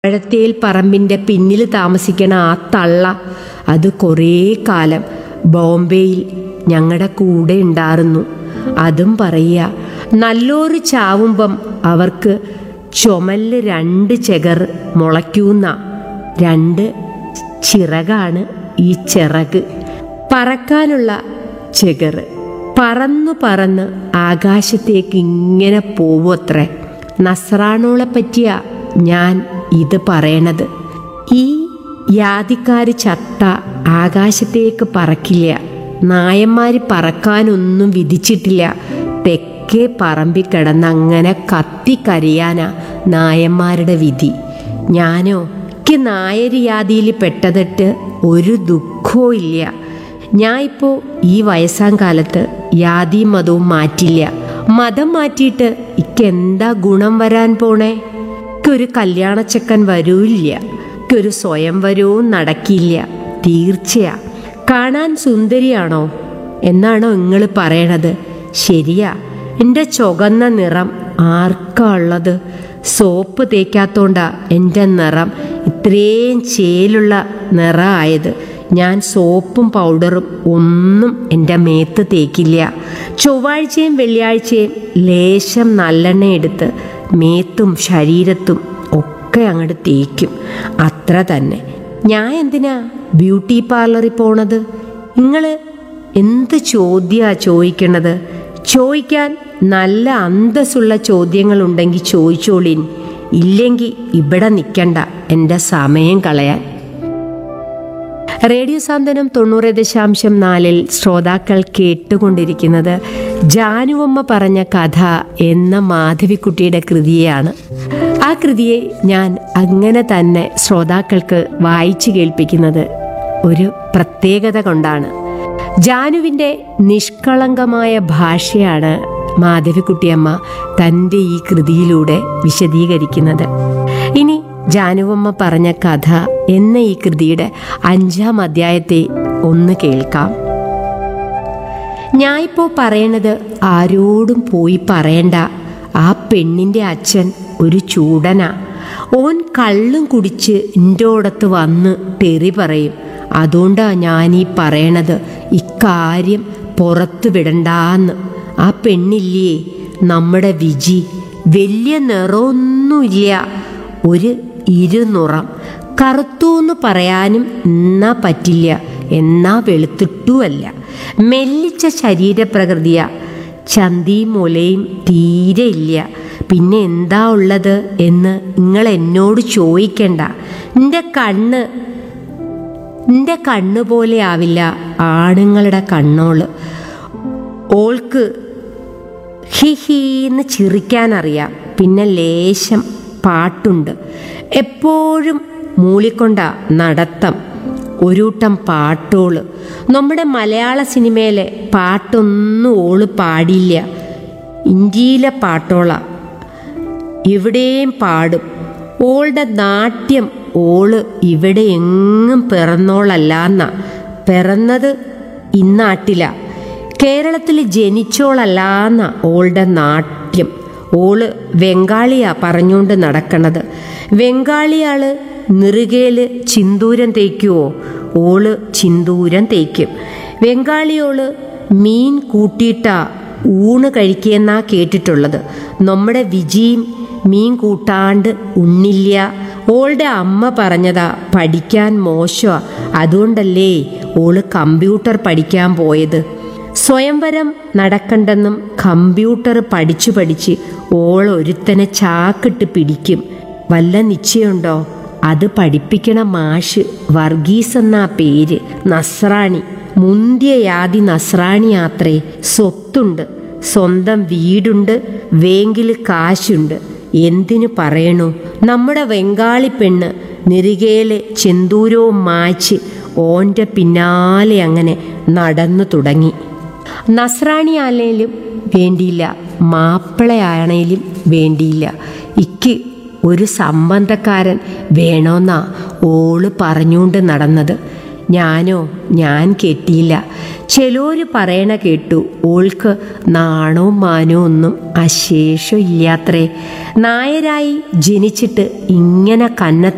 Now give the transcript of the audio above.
പഴത്തേൽ പറമ്പിൻ്റെ പിന്നിൽ താമസിക്കണ ആ തള്ള അത് കുറേ കാലം ബോംബെയിൽ ഞങ്ങളുടെ കൂടെ ഉണ്ടായിരുന്നു അതും പറയുക നല്ലൊരു ചാവുമ്പം അവർക്ക് ചുമലിൽ രണ്ട് ചെകർ മുളയ്ക്കൂന്ന രണ്ട് ചിറകാണ് ഈ ചിറക് പറക്കാനുള്ള ചെകർ പറന്നു പറന്ന് ആകാശത്തേക്ക് ഇങ്ങനെ പോവത്രേ നസ്രാണോളെ പറ്റിയാ ഞാൻ ഇത് പറയണത് ഈ യാതിക്കാര് ചത്ത ആകാശത്തേക്ക് പറക്കില്ല നായന്മാര് പറക്കാനൊന്നും വിധിച്ചിട്ടില്ല തെക്കേ പറമ്പിൽ കിടന്ന് അങ്ങനെ കത്തിക്കരയാനാ നായന്മാരുടെ വിധി ഞാനോ എനിക്ക് നായര് യാതിയിൽ പെട്ടതിട്ട് ഒരു ദുഃഖവും ഇല്ല ഞാൻ ഇപ്പോൾ ഈ വയസ്സാം കാലത്ത് യാതി മതവും മാറ്റില്ല മതം മാറ്റിയിട്ട് ഇക്കെന്താ ഗുണം വരാൻ പോണേ ഒരു കല്യാണച്ചക്കൻ വരൂല്ല ഒരു സ്വയംവരവും നടക്കില്ല തീർച്ചയാ കാണാൻ സുന്ദരിയാണോ എന്നാണോ നിങ്ങൾ പറയണത് ശരിയാ എൻ്റെ ചുവന്ന നിറം ആർക്കാ ഉള്ളത് സോപ്പ് തേക്കാത്തോണ്ടാ എൻ്റെ നിറം ഇത്രയും ചേലുള്ള നിറമായത് ഞാൻ സോപ്പും പൗഡറും ഒന്നും എൻ്റെ മേത്ത് തേക്കില്ല ചൊവ്വാഴ്ചയും വെള്ളിയാഴ്ചയും ലേശം നല്ലെണ്ണ എടുത്ത് മേത്തും ശരീരത്തും ഒക്കെ അങ്ങോട്ട് തേക്കും അത്ര തന്നെ ഞാൻ എന്തിനാ ബ്യൂട്ടി പാർലറിൽ പോണത് നിങ്ങൾ എന്ത് ചോദ്യമാ ചോദിക്കണത് ചോദിക്കാൻ നല്ല അന്തസ്സുള്ള ചോദ്യങ്ങളുണ്ടെങ്കിൽ ചോദിച്ചോളിൻ ഇല്ലെങ്കിൽ ഇവിടെ നിൽക്കണ്ട എൻ്റെ സമയം കളയാൻ റേഡിയോ സാന്ത്വനം തൊണ്ണൂറ് ദശാംശം നാലിൽ ശ്രോതാക്കൾ കേട്ടുകൊണ്ടിരിക്കുന്നത് ജാനുവമ്മ പറഞ്ഞ കഥ എന്ന മാധവിക്കുട്ടിയുടെ കൃതിയെയാണ് ആ കൃതിയെ ഞാൻ അങ്ങനെ തന്നെ ശ്രോതാക്കൾക്ക് വായിച്ചു കേൾപ്പിക്കുന്നത് ഒരു പ്രത്യേകത കൊണ്ടാണ് ജാനുവിൻ്റെ നിഷ്കളങ്കമായ ഭാഷയാണ് മാധവിക്കുട്ടിയമ്മ തൻ്റെ ഈ കൃതിയിലൂടെ വിശദീകരിക്കുന്നത് ഇനി ജാനുവമ്മ പറഞ്ഞ കഥ എന്ന ഈ കൃതിയുടെ അഞ്ചാം അധ്യായത്തെ ഒന്ന് കേൾക്കാം ഞാനിപ്പോൾ പറയണത് ആരോടും പോയി പറയണ്ട ആ പെണ്ണിൻ്റെ അച്ഛൻ ഒരു ചൂടനാ ഓൻ കള്ളും കുടിച്ച് ഇൻ്റോടത്ത് വന്ന് തെറി പറയും അതുകൊണ്ടാ ഞാൻ ഈ പറയണത് ഇക്കാര്യം പുറത്തു വിടണ്ടാന്ന് ആ പെണ്ണില്ലേ നമ്മുടെ വിജി വലിയ നിറമൊന്നുമില്ല ഒരു ഇരുനുറം കറുത്തൂന്ന് പറയാനും എന്നാ പറ്റില്ല എന്നാ വെളുത്തിട്ടുമല്ല മെല്ലിച്ച ശരീരപ്രകൃതിയാ ചന്തിയും മുലയും തീരെ ഇല്ല പിന്നെ എന്താ ഉള്ളത് എന്ന് നിങ്ങൾ എന്നോട് ചോദിക്കണ്ട എൻ്റെ കണ്ണ് എൻ്റെ കണ്ണ് പോലെ ആവില്ല ആണുങ്ങളുടെ കണ്ണോള് ഓൾക്ക് ഹി ഹീന്ന് ചിരിക്കാനറിയാം പിന്നെ ലേശം പാട്ടുണ്ട് എപ്പോഴും മൂളിക്കൊണ്ട നടത്തം ഒരുട്ടം പാട്ടോള് നമ്മുടെ മലയാള സിനിമയിലെ പാട്ടൊന്നും ഓള് പാടില്ല ഇന്ത്യയിലെ പാട്ടോള എവിടെയും പാടും ഓളുടെ നാട്യം ഓള് ഇവിടെ എങ്ങും പിറന്നോളല്ലാന്ന പിറന്നത് ഇന്നാട്ടില കേരളത്തിൽ ജനിച്ചോളല്ലാന്ന ഓളുടെ നാട്യം ഓള് വെങ്കാളിയാ പറഞ്ഞുകൊണ്ട് നടക്കണത് വെങ്കാളിയാള് നിറുകേല് ചിന്തൂരം തേക്കുവോ ഓള് ചിന്തൂരം തേക്കും വെങ്കാളിയോള് മീൻ കൂട്ടിയിട്ടാ ഊണ് കഴിക്കുകയെന്നാ കേട്ടിട്ടുള്ളത് നമ്മുടെ വിജിയും മീൻ കൂട്ടാണ്ട് ഉണ്ണില്ല ഓളുടെ അമ്മ പറഞ്ഞതാ പഠിക്കാൻ മോശമാ അതുകൊണ്ടല്ലേ ഓള് കമ്പ്യൂട്ടർ പഠിക്കാൻ പോയത് സ്വയംവരം നടക്കണ്ടെന്നും കമ്പ്യൂട്ടർ പഠിച്ചു പഠിച്ച് ഓൾ ഒരുത്തനെ ചാക്കിട്ട് പിടിക്കും വല്ല നിശ്ചയമുണ്ടോ അത് പഠിപ്പിക്കണ മാഷ് വർഗീസ് എന്നാ പേര് നസ്രാണി മുന്തിയ യാതി നസ്രാണിയാത്രേ സ്വത്തുണ്ട് സ്വന്തം വീടുണ്ട് വേങ്കിൽ കാശുണ്ട് എന്തിനു പറയണു നമ്മുടെ വെങ്കാളി പെണ്ണ് നിരികയിലെ ചെന്തൂരവും മായ്ച്ച് ഓൻ്റെ പിന്നാലെ അങ്ങനെ നടന്നു തുടങ്ങി നസ്രാണിയാണേലും വേണ്ടിയില്ല മാപ്പിളയാണേലും വേണ്ടിയില്ല ഇക്ക് ഒരു സംബന്ധക്കാരൻ വേണോന്നാ ഓള് പറഞ്ഞുകൊണ്ട് നടന്നത് ഞാനോ ഞാൻ കെട്ടിയില്ല ചിലോര് പറയണ കേട്ടു ഓൾക്ക് നാണവും മാനവും ഒന്നും അശേഷം ഇല്ലാത്രേ നായരായി ജനിച്ചിട്ട് ഇങ്ങനെ കന്ന